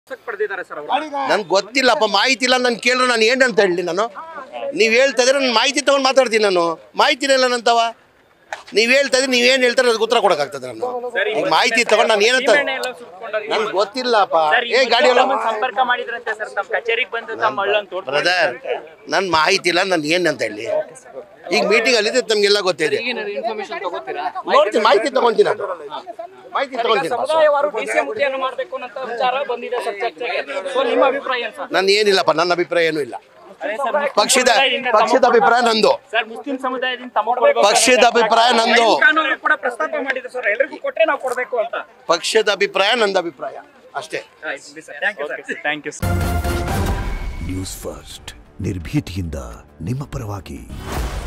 ಪಡೆದಿದ್ದಾರೆ ಸರ್ ಅವರು ನನ್ಗೆ ಗೊತ್ತಿಲ್ಲಪ್ಪ ಮಾಹಿತಿ ಇಲ್ಲ ನಾನು ಕೇಳಿದ್ರೆ ನಾನು ಏನಂತ ಹೇಳಿ ನಾನು ನೀವು ಹೇಳ್ತಾ ಇದ್ರೆ ನಾನು ಮಾಹಿತಿ ತೊಗೊಂಡು ಮಾತಾಡ್ತೀನಿ ನಾನು ಮಾಹಿತಿನೇ ಇಲ್ಲ ನಂತವ ನೀವು ಹೇಳ್ತಾ ಇದ್ರೆ ನೀವೇನು ಹೇಳ್ತಾರೆ ಅದಕ್ಕೆ ಉತ್ತರ ಕೊಡೋಕ್ಕಾಗ್ತದೆ ನಾನು ಈಗ ಮಾಹಿತಿ ತಗೊಂಡು ನಾನು ಏನಂತ ಎಲ್ಲ ಸುಟ್ಕೊಂಡಾರೆ. ನನ್ಗೆ ಗೊತ್ತಿಲ್ಲಪ್ಪ ಸರ್, ಈ ಏ ಬಗ್ಗೆ ಗಾಡಿಯಲ್ಲ ತಮ್ಮನ್ನ ಸಂಪರ್ಕ ಮಾಡಿದ್ರಂತೆ ಸರ್ ತಮ್ಮ ಕಚೇರಿಗೆ ಬಂದು ತಮ್ಮ ಅಳ್ಳನ್ ತೋಟ ಬ್ರದರ್ ನನ್ನ ಮಾಹಿತಿ ಇಲ್ಲ ನಾನು ಏನಂತ ಹೇಳಿ ಈಗ ಮೀಟಿಂಗ್ ಅಲ್ಲಿದೆ ತಮಗೆಲ್ಲ ಗೊತ್ತಿದೆ ಇನ್ಫಾರ್ಮೇಶನ್ ತಗೋತೀರಾ ನೋಡ್ತೀನಿ ಮಾಹಿತಿ ತಗೊಂತೀನಿ ನಾನು ಮಾಹಿತಿ ತಗೊಂತೀನಿ ಸಮುದಾಯವಾರು ಡಿಸಿ ಮುಖ್ಯವನ್ನು ಮಾಡಬೇಕು ಅನ್ನೋ ವಿಚಾರ ಬಂದಿದೆ ಸರ್ ಚರ್ಚೆಗೆ ಸೊ ನಿಮ್ಮ ಅಭಿಪ್ರಾಯ ಏನು ಸರ್ ನನ್ನ ಏನಿಲ್ಲಪ್ಪ ನನ್ನ ಅಭಿಪ್ರಾಯ ಏನೂ ಇಲ್ಲ ಅದೇ ಸರ್, ಮುಸ್ಲಿಂ ಪಕ್ಷದ ಸಮುದಾಯದಿಂದ ತಮ್ಮ ಪಕ್ಷದ ಅಭಿಪ್ರಾಯ ನಂದು ಸರ್ ಮುಸ್ಲಿಂ ಸಮುದಾಯದಿಂದ ತಮ್ಮ ಕೊಡ್ಬೇಕು ಪಕ್ಷದ ಅಭಿಪ್ರಾಯ ನಂದು ಕಾನೂನು ಕೂಡ ಪ್ರಸ್ತಾಪ ಮಾಡಿದ್ರು ಸರ್ ಎಲ್ರಿಗೂ ಕೊಟ್ಟರೆ ನಾವು ಕೊಡಬೇಕು ಅಂತ ಪಕ್ಷದ ಅಭಿಪ್ರಾಯ ನಂದು ಅಭಿಪ್ರಾಯ ಅಷ್ಟೇ thank you sir thank you news first ನಿರ್ಭೀತಿಯಿಂದ ನಿಮ್ಮ ಪರವಾಗಿ